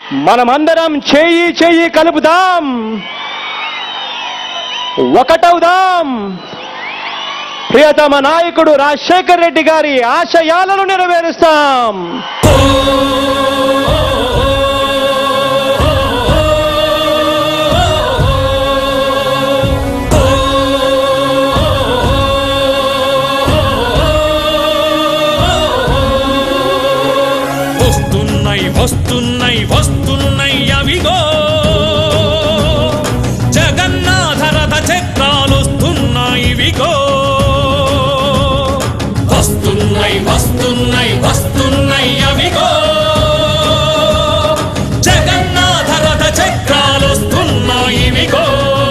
మనమందరం చేయి చేయి కలుపుదాం ఒకటవుదాం ప్రియతమ నాయకుడు రాజశేఖర్ రెడ్డి గారి ఆశయాలను నెరవేరుస్తాం వస్తున్నాయి వస్తున్నాయి వస్తున్నాయి అవిగో జగన్నాథ రథ చక్రాలు వస్తున్నాయి ఇవిగో వస్తున్నాయి వస్తున్నాయి వస్తున్నాయి అవిగో జగన్నాథ రథ చక్రాలు వస్తున్నాయి ఇవిగో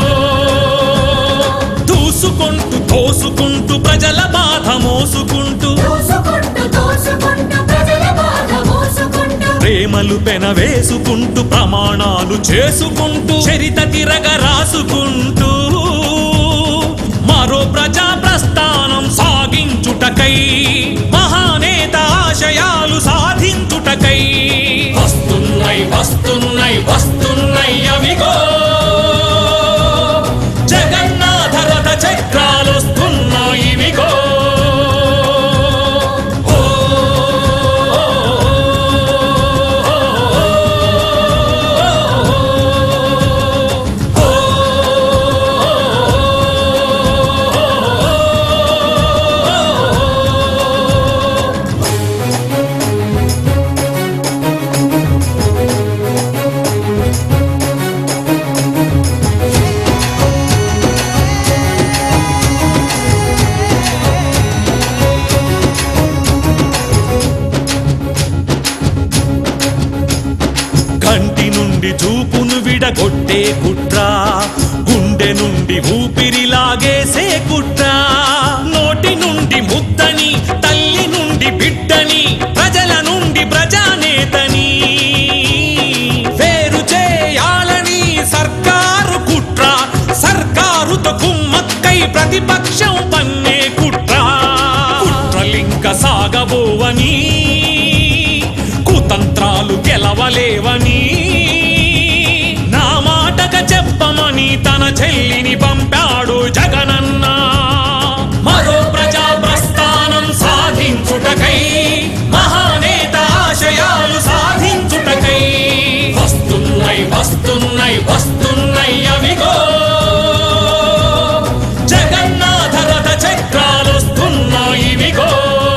దూసుకుంటూ తోసుకుంటూ ప్రజల బాధ మోసుకుంటూ దోసుకుంటూ దోసుకుంటూ ప్రజల బాధ మోసుకుంటూ ప్రేమలు పెనవేసుకుంటూ ప్రమాణాలు చేసుకుంటూ చరిత తిరగ రాసుకుంటూ మరో ప్రజా ప్రస్థానం సాగించుటకై మహానేత ఆశయాలు సాధించుటకై వస్తున్నాయి వస్తున్నాయి వస్తున్నాయి అవిగో జగన్నాథ రథ చక్రాలు వస్తున్నాయి ఇవిగో కంటి నుండి చూపును విడగొట్టే కుట్ర గుండె నుండి ఊపిరి లాగేసే కుట్ర నోటి నుండి ముద్దని తల్లి నుండి బిడ్డని ప్రజల నుండి ప్రజానేతని వేరు చేయాలని సర్కారు కుట్ర సర్కారుతో కుమ్మక్కై ప్రతిపక్షం పన్నే కుట్ర కుట్రలింక సాగబోవని కుతంత్రాలు గెలవలేవని నా మాటక చెప్పమని తన చెల్లిని పంపాడు జగనన్న మరో ప్రజా ప్రస్థానం సాధించుటకై మహానేత ఆశయాలు సాధించుటకై వస్తున్నాయి వస్తున్నాయి వస్తున్నాయి అవిగో జగన్నాథ రథ చక్రాలు వస్తున్నాయి ఇవిగో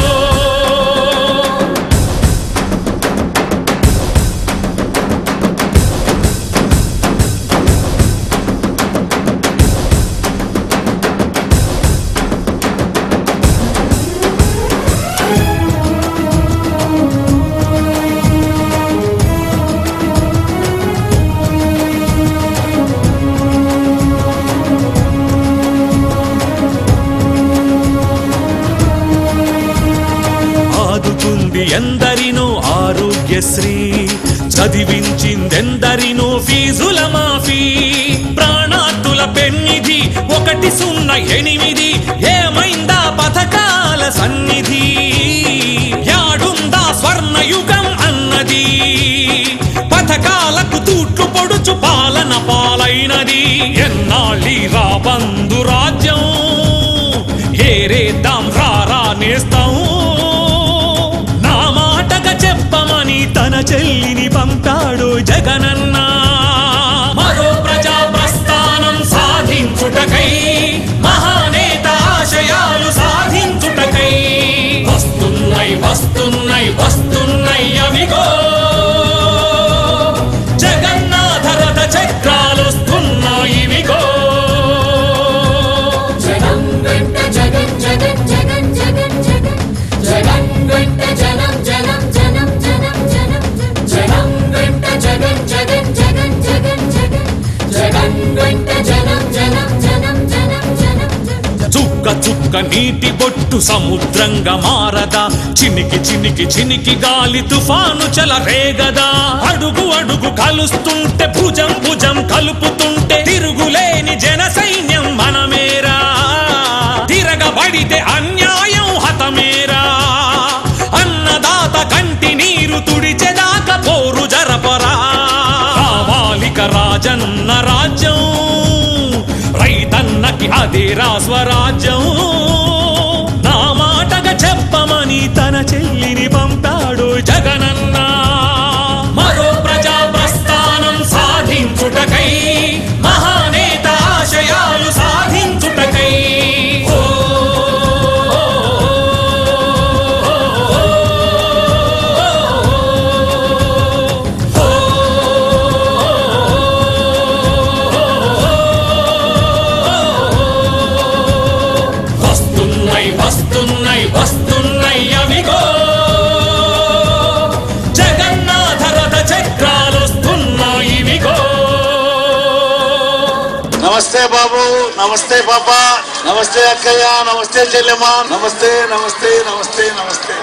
ఆదుకుంది ఎందరినో ఆరోగ్యశ్రీ చదివించిందెందరినో ఫీజుల మాఫీ ప్రాణాతుల పెన్నిధి ఒకటి సున్నా ఎనిమిది ఏమైందా పథకాల సన్నిధి యాడుందా స్వర్ణయుగం అన్నది పథకాలకు తూట్లు పొడుచు పాలన పాలైనది ఎన్నాళ్ళి రాబందు రాజ్యం ఏరేద్దాం రారా నేస్తాం నా మాటగా చెప్పమని తన చెల్లిని పంపాడు జగనన్న మరో ప్రజా ప్రస్థానం సాధించుటకై మహానేత ఆశయాలు సాధించుటకై వస్తున్నాయి వస్తున్నాయి వస్తున్నాయి అవిగో జగన్నాథ రథ చక్రాలు వస్తున్నాయి ఇవిగో జగం వెంట జగన్ జగన్ జగన్ జగన్ జగన్ జగన్ వెంట జనం జనం జనం జనం జనం జగం వెంట జగన్ జగన్ జగన్ జగన్ జగన్ జగన్ వెంట జనం జనం జనం జనం జనం చుక్క చుక్క నీటి బొట్టు సముద్రంగా మారదా చినికి చినికి చినికి గాలి తుఫాను చెలరేగదా అడుగు అడుగు కలుస్తుంటే భుజం భుజం కలుపుతుంటే తిరుగులేని జన సైన్యం మనమేరా తిరగబడితే అన్యాయం హతమేరా అన్నదాత కంటి నీరు తుడిచెదాక పోరు జరపరా నమస్తే బాబు నమస్తే పాప నమస్తే అక్కయ్య నమస్తే చెల్లెమ్మ నమస్తే నమస్తే నమస్తే నమస్తే